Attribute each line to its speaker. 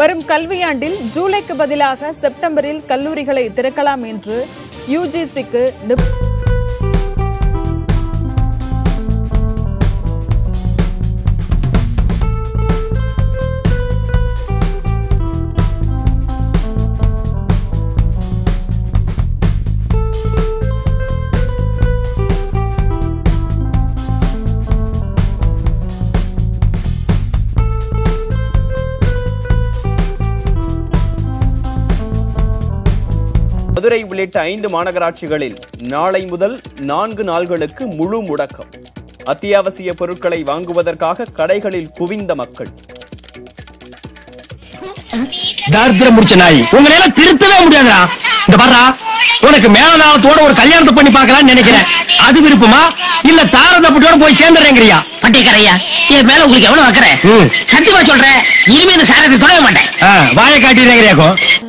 Speaker 1: வரும் கல்வியாண்டில் ஜூலைக்கு பதிலாக செப்டம்பரில் கல்லூரிகளை திறக்கலாம் என்று யுஜிசிக்கு
Speaker 2: மதுரை உள்ளிட்ட ஐந்து மாநகராட்சிகளில் நாளை முதல் நான்கு நாள்களுக்கு முழு முடக்கம் அத்தியாவசிய பொருட்களை வாங்குவதற்காக கடைகளில் குவிந்த மக்கள்
Speaker 3: தாரித்திரம் முடிச்ச நாய் உங்களை எல்லாம் திருத்தவே முடியாதுடா இந்த பாருடா உனக்கு மேலதாளத்தோட ஒரு கல்யாணத்தை பண்ணி பார்க்கலாம்னு நினைக்கிறேன் அது விருப்பமா இல்ல தாரதப்பட்டோட போய் சேர்ந்துறேங்கிறியா
Speaker 4: பட்டியக்காரையா என் மேல உங்களுக்கு எவ்வளவு வைக்கிறேன்
Speaker 3: ம்.
Speaker 4: சத்தியமா சொல்றேன் இனிமே இந்த சாரத்தை தொலைய மாட்டேன்
Speaker 3: வாயை காட்டிடுறேங்கிறியாக்கோ